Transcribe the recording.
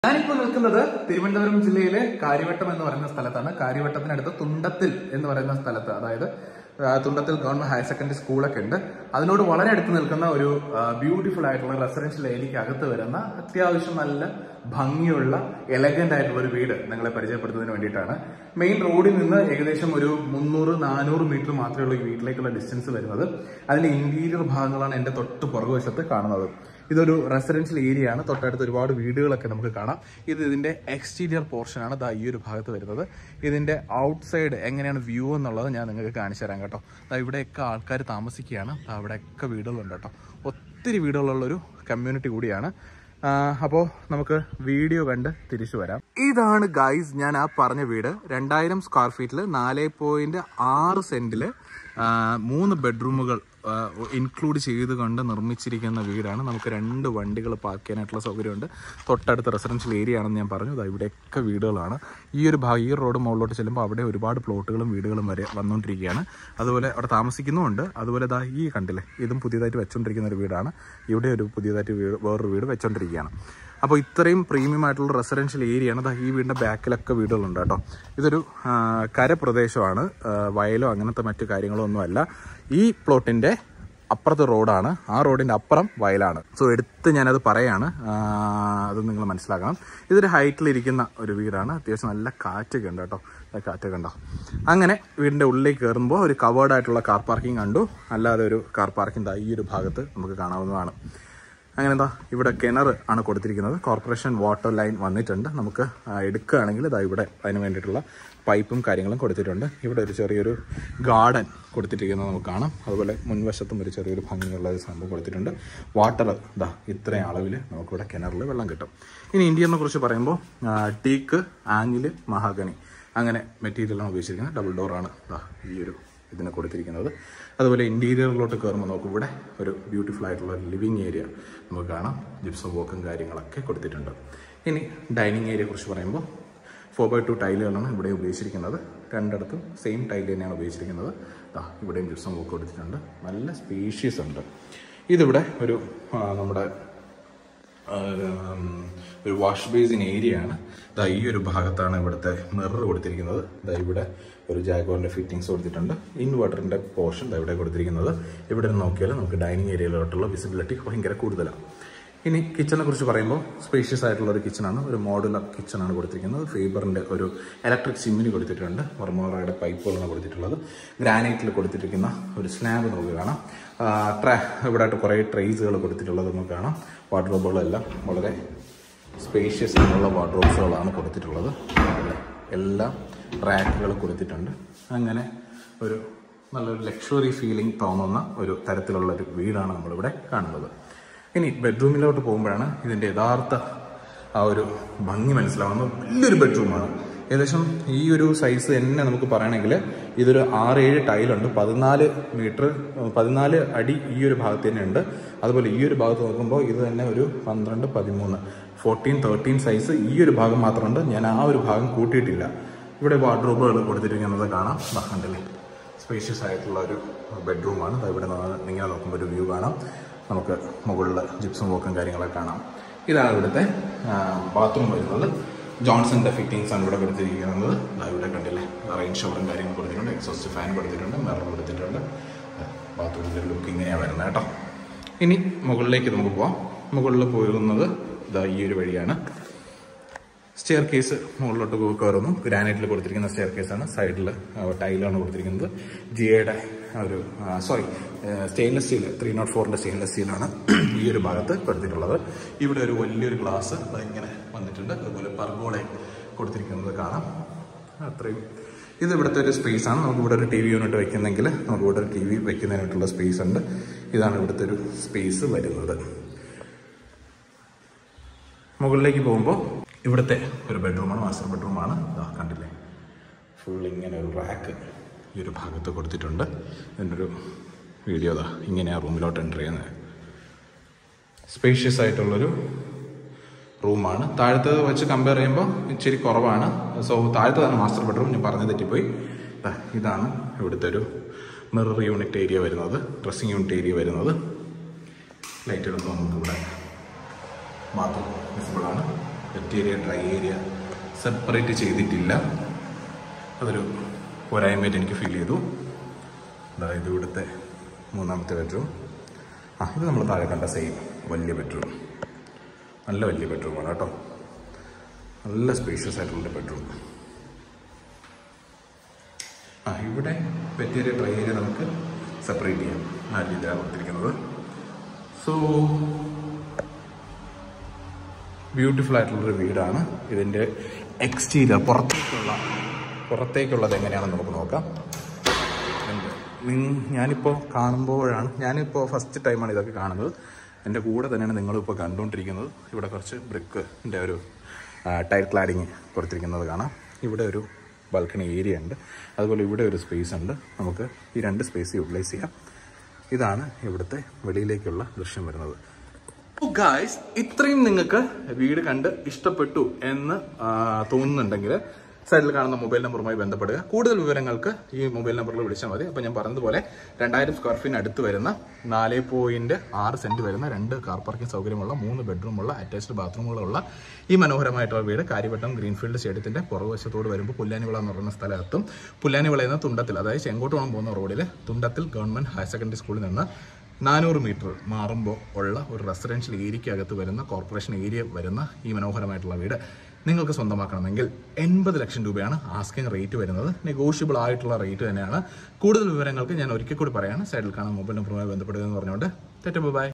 ഞാനിപ്പോൾ നിൽക്കുന്നത് തിരുവനന്തപുരം ജില്ലയിലെ കാര്യവട്ടം എന്ന് പറയുന്ന സ്ഥലത്താണ് കാര്യവട്ടത്തിനടുത്ത് തുണ്ടത്തിൽ എന്ന് പറയുന്ന സ്ഥലത്ത് അതായത് ആ, തുണ്ടത്തിൽ ഗവൺമെന്റ് ഹയർ സെക്കൻഡറി സ്കൂളൊക്കെ ഉണ്ട് അതിനോട് വളരെ അടുത്ത് നിൽക്കുന്ന ഒരു ബ്യൂട്ടിഫുൾ ആയിട്ടുള്ള റെസിഡൻഷ്യൽ ഏരിയക്ക് അകത്ത് വരുന്ന അത്യാവശ്യം നല്ല ഭംഗിയുള്ള എലഗന്റ് ആയിട്ടുള്ള ഒരു വീട് നിങ്ങളെ പരിചയപ്പെടുത്തുന്നതിന് വേണ്ടിയിട്ടാണ് മെയിൻ റോഡിൽ നിന്ന് ഏകദേശം ഒരു മുന്നൂറ് നാനൂറ് മീറ്റർ മാത്രമേ ഉള്ളൂ ഈ വീട്ടിലേക്കുള്ള ഡിസ്റ്റൻസ് വരുന്നത് അതിന്റെ ഇന്റീരിയർ ഭാഗങ്ങളാണ് എന്റെ തൊട്ട് പുറകുവശത്ത് കാണുന്നത് ഇതൊരു റെസിഡൻഷ്യൽ ഏരിയ ആണ് തൊട്ടടുത്ത് ഒരുപാട് വീടുകളൊക്കെ നമുക്ക് കാണാം ഇത് ഇതിന്റെ എക്സ്റ്റീരിയർ പോർഷൻ ആണ് ദാ ഈ ഒരു ഭാഗത്ത് വരുന്നത് ഇതിന്റെ ഔട്ട് സൈഡ് എങ്ങനെയാണ് വ്യൂ എന്നുള്ളത് ഞാൻ നിങ്ങൾക്ക് കാണിച്ചു തരാം കേട്ടോ ദാ ഇവിടെയൊക്കെ ആൾക്കാർ താമസിക്കുകയാണ് ദാ അവിടെയൊക്കെ വീടുകളുണ്ട് കേട്ടോ ഒത്തിരി വീടുകളുള്ള ഒരു കമ്മ്യൂണിറ്റി കൂടിയാണ് അപ്പോൾ നമുക്ക് വീഡിയോ കണ്ട് തിരിച്ചു വരാം ഇതാണ് ഗൈസ് ഞാൻ ആ പറഞ്ഞ വീട് രണ്ടായിരം സ്ക്വയർ ഫീറ്റിൽ നാല് പോയിന്റ് ആറ് സെന്റില് ആ, മൂന്ന് ബെഡ്റൂമുകൾ ഇൻക്ലൂഡ് ചെയ്തുകൊണ്ട് നിർമ്മിച്ചിരിക്കുന്ന വീടാണ് നമുക്ക് രണ്ട് വണ്ടികൾ പാർക്ക് ചെയ്യാനായിട്ടുള്ള സൗകര്യമുണ്ട് തൊട്ടടുത്ത റെസിഡൻഷ്യൽ ഏരിയ ആണെന്ന് ഞാൻ പറഞ്ഞു ദാ ഇവിടെയൊക്കെ വീടുകളാണ് ഈ ഒരു ഭാഗം ഈ റോഡ് മുകളിലോട്ട് ചെല്ലുമ്പോൾ അവിടെ ഒരുപാട് പ്ലോട്ടുകളും വീടുകളും വരെ വന്നുകൊണ്ടിരിക്കുകയാണ് അതുപോലെ അവിടെ താമസിക്കുന്നുമുണ്ട് അതുപോലെ ദാ ഈ കണ്ടില്ലേ ഇതും പുതിയതായിട്ട് വെച്ചുകൊണ്ടിരിക്കുന്ന ഒരു വീടാണ് ഇവിടെ ഒരു പുതിയതായിട്ട് വീട് വേറൊരു വീട് വെച്ചുകൊണ്ടിരിക്കുകയാണ് അപ്പോൾ ഇത്രയും പ്രീമിയം ആയിട്ടുള്ള റെസിഡൻഷ്യൽ ഏരിയ ആണ് ദാ ഈ വീടിൻ്റെ ബാക്കിലൊക്കെ വീടുകളുണ്ട് കേട്ടോ ഇതൊരു ആ, കരപ്രദേശമാണ് ആ, വയലോ അങ്ങനത്തെ മറ്റു കാര്യങ്ങളോ ഒന്നുമല്ല ഈ പ്ലോട്ടിൻ്റെ അപ്പുറത്തെ റോഡാണ് ആ റോഡിൻ്റെ അപ്പുറം വയലാണ് സോ എടുത്ത് ഞാനത് പറയാണ് ആ, അത് നിങ്ങൾ മനസ്സിലാക്കണം ഇതൊരു ഹൈറ്റിലിരിക്കുന്ന ഒരു വീടാണ് അത്യാവശ്യം നല്ല കാറ്റൊക്കെ ഉണ്ട് കേട്ടോ ആ കാറ്റൊക്കെ ഉണ്ടോ അങ്ങനെ വീടിൻ്റെ ഉള്ളിലേക്ക് കയറുമ്പോൾ ഒരു കവേർഡ് ആയിട്ടുള്ള കാർ പാർക്കിംഗ് കണ്ടു അല്ലാതെ ഒരു കാർ പാർക്കിംഗ് ദാ ഈ ഒരു ഭാഗത്ത് നമുക്ക് കാണാവുന്നതാണ് അങ്ങനെ എന്താ ഇവിടെ കിണർ ആണ് കൊടുത്തിരിക്കുന്നത് കോർപ്പറേഷൻ വാട്ടർ ലൈൻ വന്നിട്ടുണ്ട് നമുക്ക് ആ, എടുക്കുകയാണെങ്കിൽ ഇതാ ഇവിടെ അതിന് വേണ്ടിയിട്ടുള്ള പൈപ്പും കാര്യങ്ങളും കൊടുത്തിട്ടുണ്ട് ഇവിടെ ഒരു ചെറിയൊരു ഗാർഡൻ കൊടുത്തിരിക്കുന്നത് നമുക്ക് കാണാം അതുപോലെ മുൻവശത്തും ഒരു ചെറിയൊരു ഭംഗിയുള്ള ഒരു സംഭവം കൊടുത്തിട്ടുണ്ട് വാട്ടർ ഇതാ ഇത്രയും അളവിൽ നമുക്കിവിടെ കിണറിൽ വെള്ളം കിട്ടും ഇനി ഇന്ത്യനെ കുറിച്ച് പറയുമ്പോൾ ആ, ടീക്ക് ആഞ്ഞില് മഹാഗണി അങ്ങനെ മെറ്റീരിയലാണ് ഉപയോഗിച്ചിരിക്കുന്നത് ഡബിൾ ഡോറാണ് ദാ ഈ ഒരു ഇതിന് കൊടുത്തിരിക്കുന്നത് അതുപോലെ ഇൻറ്റീരിയറിലോട്ട് കയറുമ്പോൾ നമുക്ക് ഇവിടെ ഒരു ബ്യൂട്ടിഫുൾ ആയിട്ടുള്ള ലിവിങ് ഏരിയ നമുക്ക് കാണാം ജിപ്സം വോക്കും കാര്യങ്ങളൊക്കെ കൊടുത്തിട്ടുണ്ട് ഇനി ഡൈനിങ് ഏരിയയെ കുറിച്ച് പറയുമ്പോൾ ഫോർ ബൈ ടു ടൈലുകളാണ് ഇവിടെ ഉപയോഗിച്ചിരിക്കുന്നത് രണ്ടിടത്തും സെയിം ടൈൽ തന്നെയാണ് ഉപയോഗിച്ചിരിക്കുന്നത് ദാ ഇവിടെയും ജിപ്സം വോക്ക് കൊടുത്തിട്ടുണ്ട് നല്ല സ്പേഷ്യസ് ഉണ്ട് ഇതിവിടെ ഒരു ആ, നമ്മുടെ ഒരു, ഉം, ഒരു വാഷ് ബേസിൻ ഏരിയ ആണ് ദാ ഈ ഒരു ഭാഗത്താണ് ഇവിടുത്തെ മിറർ കൊടുത്തിരിക്കുന്നത് ദാ ഇവിടെ ഒരു ജാഗോറിന്റെ ഫിറ്റിംഗ്സ് കൊടുത്തിട്ടുണ്ട് ഇൻവെർട്ടറിന്റെ പോർഷൻ ദാ ഇവിടെ കൊടുത്തിരിക്കുന്നത് ഇവിടെ നിന്ന് നോക്കിയാൽ നമുക്ക് ഡൈനിങ് ഏരിയയിലോട്ടുള്ള വിസിബിലിറ്റി ഭയങ്കര കൂടുതലാണ് ഇനി കിച്ചനെ കുറിച്ച് പറയുമ്പോൾ സ്പേഷ്യസ് ആയിട്ടുള്ള ഒരു കിച്ചണാണ് ഒരു മോഡുലർ കിച്ചണാണ് കൊടുത്തിരിക്കുന്നത് ഫേബറിന്റെ ഒരു ഇലക്ട്രിക് സിമ്മിന് കൊടുത്തിട്ടുണ്ട് വർമോറയുടെ പൈപ്പുകളാണ് കൊടുത്തിട്ടുള്ളത് ഗ്രാനൈറ്റിൽ കൊടുത്തിരിക്കുന്ന ഒരു സ്ലാബ് നമുക്ക് കാണാം ആ, ട്രാ ഇവിടെ ആയിട്ട് കുറേ ട്രേസുകൾ കൊടുത്തിട്ടുള്ളത് നമുക്ക് കാണാം വാർഡ്രോബുകളെല്ലാം വളരെ സ്പേഷ്യസ് ആയിട്ടുള്ള വാർഡ്രോബ്സുകളാണ് കൊടുത്തിട്ടുള്ളത് എല്ലാം റാക്കുകൾ കൊടുത്തിട്ടുണ്ട് അങ്ങനെ ഒരു നല്ലൊരു ലക്ഷറി ഫീലിംഗ് തോന്നുന്ന ഒരു തരത്തിലുള്ള ഒരു വീടാണ് നമ്മളിവിടെ കാണുന്നത് ഇനി ബെഡ്റൂമിലോട്ട് പോകുമ്പോഴാണ് ഇതിൻ്റെ യഥാർത്ഥ ആ ഒരു ഭംഗി മനസ്സിലാവുന്നത് വലിയൊരു ബെഡ്റൂമാണ് ഏകദേശം ഈ ഒരു സൈസ് തന്നെ നമുക്ക് പറയണമെങ്കിൽ ഇതൊരു ആറ് ഏഴ് ടൈലുണ്ട് പതിനാല് മീറ്റർ പതിനാല് അടി ഈ ഒരു ഭാഗത്ത് തന്നെ ഉണ്ട് അതുപോലെ ഈ ഒരു ഭാഗത്ത് നോക്കുമ്പോൾ ഇത് തന്നെ ഒരു പന്ത്രണ്ട് പതിമൂന്ന് ഫോർട്ടീൻ തേർട്ടീൻ സൈസ് ഈ ഒരു ഭാഗം മാത്രമുണ്ട് ഞാൻ ആ ഒരു ഭാഗം കൂട്ടിയിട്ടില്ല ഇവിടെ വാർഡ്രോബുകൾ കൊടുത്തിരിക്കുന്നത് കാണാം ദാ കണ്ടില്ലേ സ്പേഷ്യസ് ആയിട്ടുള്ള ഒരു ബെഡ്റൂമാണ് ദാ ഇവിടെ നിന്ന് ഇങ്ങനെ നോക്കുമ്പോൾ ഒരു വ്യൂ കാണാം നമുക്ക് മുകളിൽ ജിപ്സും വോക്കും കാര്യങ്ങളൊക്കെ കാണാം ഇതാണ് ഇവിടുത്തെ ബാത്റൂം വരുന്നത് ജോൺസന്റെ ഫിറ്റിംഗ്സ് ആണ് ഇവിടെ കൊടുത്തിരിക്കുന്നത് ദാ ഇവിടെ കണ്ടില്ലേ റെയിൻ ഷവറും കാര്യങ്ങളും കൊടുത്തിട്ടുണ്ട് എക്സോസ്റ്റ് ഫാൻ കൊടുത്തിട്ടുണ്ട് മിറർ കൊടുത്തിട്ടുണ്ട് ബാത്റൂമിൻ്റെ ലുക്ക് ഇങ്ങനെയാണ് വരുന്നത് കേട്ടോ ഇനി മുകളിലേക്ക് നമുക്ക് പോവാം മുകളിൽ പോകുന്നത് ഇതാ ഈ ഒരു വഴിയാണ് സ്റ്റെയർ കേസ് മുകളിലോട്ട് പോ- കയറുന്നു ഗ്രാനൈറ്റിൽ കൊടുത്തിരിക്കുന്ന സ്റ്റെയർ കേസാണ് സൈഡിൽ ടൈലാണ് കൊടുത്തിരിക്കുന്നത് ജിയുടെ ഒരു sorry stainless steel three nought ഫോറിന്റെ സ്റ്റെയിൻലെസ് സ്റ്റീലാണ് ഈ ഒരു ഭാഗത്ത് കൊടുത്തിട്ടുള്ളത് ഇവിടെ ഒരു വലിയൊരു ഗ്ലാസ് ഇങ്ങനെ വന്നിട്ടുണ്ട് അതുപോലെ പർഗോളെ കൊടുത്തിരിക്കുന്നത് കാണാം അത്രയും ഇത് ഇവിടുത്തെ ഒരു സ്പേസ് ആണ് നമുക്ക് ഇവിടെ ഒരു ടി വി യൂണിറ്റ് വെക്കുന്നെങ്കിൽ നമുക്ക് ഇവിടെ ഒരു ടി വി വെക്കുന്നതിനായിട്ടുള്ള സ്പേസ് ഉണ്ട് ഇതാണ് ഇവിടുത്തെ ഒരു സ്പേസ് വരുന്നത് മുകളിലേക്ക് പോകുമ്പോൾ ഇവിടുത്തെ ഒരു ബെഡ്റൂമാണ് മാസ്റ്റർ ബെഡ്റൂമാണ് ഇതാ കണ്ടില്ലേ ഫുൾ ഇങ്ങനെ ഒരു റാക്ക് ഈ ഒരു ഭാഗത്ത് കൊടുത്തിട്ടുണ്ട് ഇതിൻ്റെ ഒരു വീഡിയോ ഇതാ ഇങ്ങനെ ആ റൂമിലോട്ട് എൻ്റർ ചെയ്യുന്നത് സ്പേഷ്യസ് ആയിട്ടുള്ളൊരു റൂമാണ് താഴത്തെ വെച്ച് കമ്പയർ ചെയ്യുമ്പോൾ ഇച്ചിരി കുറവാണ് സോ താഴത്തതാണ് മാസ്റ്റർ ബെഡ്റൂം ഞാൻ പറഞ്ഞു തെറ്റിപ്പോയി ദാ ഇതാണ് ഇവിടുത്തെ ഒരു മിറർ യൂണിറ്റ് ഏരിയ വരുന്നത് ഡ്രസ്സിങ് യൂണിറ്റ് ഏരിയ വരുന്നത് ലൈറ്റ് എടുക്കുമ്പോൾ നമുക്ക് ഇവിടെ ബാത്റൂം വിസിബിൾ ആണ് wet area dry area separate ചെയ്തിട്ടില്ല അതൊരു പോരായ്മയായിട്ട് എനിക്ക് ഫീൽ ചെയ്തു അതായത് ഇവിടുത്തെ മൂന്നാമത്തെ ബെഡ്റൂം ആ ഇത് നമ്മൾ താഴെ കണ്ട സെയിം വലിയ ബെഡ്റൂം നല്ല വലിയ ബെഡ്റൂമാണ് കേട്ടോ നല്ല സ്പേഷ്യസ് ആയിട്ടുള്ള ബെഡ്റൂം ആ ഇവിടെ വെറ്റേരിയ ഡ്രൈ ഏരിയ നമുക്ക് സെപ്പറേറ്റ് ചെയ്യാം ആ രീതിയിലാണ് കൊടുത്തിരിക്കുന്നത് സോ ബ്യൂട്ടിഫുൾ ആയിട്ടുള്ളൊരു വീടാണ് ഇതിൻ്റെ എക്സ്റ്റീരിയർ പുറത്തേക്കുള്ള പുറത്തേക്കുള്ളത് എങ്ങനെയാണെന്ന് നമുക്ക് നോക്കാം നിങ് ഞാനിപ്പോൾ കാണുമ്പോഴാണ് ഞാനിപ്പോൾ ഫസ്റ്റ് ടൈമാണ് ഇതൊക്കെ കാണുന്നത് എൻ്റെ കൂടെ തന്നെയാണ് നിങ്ങളിപ്പോൾ കണ്ടുകൊണ്ടിരിക്കുന്നത് ഇവിടെ കുറച്ച് ബ്രിക്കിൻ്റെ ഒരു ടൈൽ ക്ലാഡിങ് കൊടുത്തിരിക്കുന്നത് കാണാം ഇവിടെ ഒരു ബാൽക്കണി ഏരിയ ഉണ്ട് അതുപോലെ ഇവിടെ ഒരു സ്പേസ് ഉണ്ട് നമുക്ക് ഈ രണ്ട് സ്പേസ് യൂട്ടിലൈസ് ചെയ്യാം ഇതാണ് ഇവിടുത്തെ വെളിയിലേക്കുള്ള ദൃശ്യം വരുന്നത് ഗായ്സ് ഇത്രയും നിങ്ങൾക്ക് വീട് കണ്ട് ഇഷ്ടപ്പെട്ടു എന്ന് ആ, തോന്നുന്നുണ്ടെങ്കിൽ സൈഡിൽ കാണുന്ന മൊബൈൽ നമ്പറുമായി ബന്ധപ്പെടുക കൂടുതൽ വിവരങ്ങൾക്ക് ഈ മൊബൈൽ നമ്പറിൽ വിളിച്ചാൽ മതി അപ്പോൾ ഞാൻ പറഞ്ഞതുപോലെ രണ്ടായിരം സ്ക്വയർ ഫീറ്റിന് അടുത്ത് വരുന്ന നാല് പോയിന്റ് ആറ് സെന്റ് വരുന്ന രണ്ട് കാർ പാർക്കിംഗ് സൗകര്യമുള്ള മൂന്ന് ബെഡ്റൂമുള്ള അറ്റാച്ച്ഡ് ബാത്റൂമുകളുള്ള ഈ മനോഹരമായിട്ടുള്ള വീട് കാര്യവട്ടം ഗ്രീൻഫീൽഡ് സ്റ്റേഡിയത്തിന്റെ പുറകുവശത്തോട് വരുമ്പോൾ പുല്ലാനിവിള എന്ന് പറയുന്ന സ്ഥലത്തും പുല്ലാനിവിള എന്ന തുണ്ടത്തിൽ അതായത് ചെങ്കോട്ടോളം പോകുന്ന റോഡിൽ തുണ്ടത്തിൽ ഗവൺമെന്റ് ഹയർ സെക്കൻഡറി സ്കൂളിൽ നിന്ന് നാനൂറ് മീറ്റർ മാറുമ്പോൾ ഉള്ള ഒരു റെസിഡൻഷ്യൽ ഏരിയക്കകത്ത് വരുന്ന കോർപ്പറേഷൻ ഏരിയ വരുന്ന ഈ മനോഹരമായിട്ടുള്ള വീട് നിങ്ങൾക്ക് സ്വന്തമാക്കണമെങ്കിൽ എൺപത് ലക്ഷം രൂപയാണ് ആസ്കിംഗ് റേറ്റ് വരുന്നത് നെഗോഷ്യബിൾ ആയിട്ടുള്ള റേറ്റ് തന്നെയാണ് കൂടുതൽ വിവരങ്ങൾക്ക് ഞാൻ ഒരിക്കൽ കൂടി പറയാണ് സൈഡിൽ കാണാൻ മൊബൈൽ നമ്പറുമായി ബന്ധപ്പെടുക എന്ന് പറഞ്ഞുകൊണ്ട് തെറ്റ ബൈ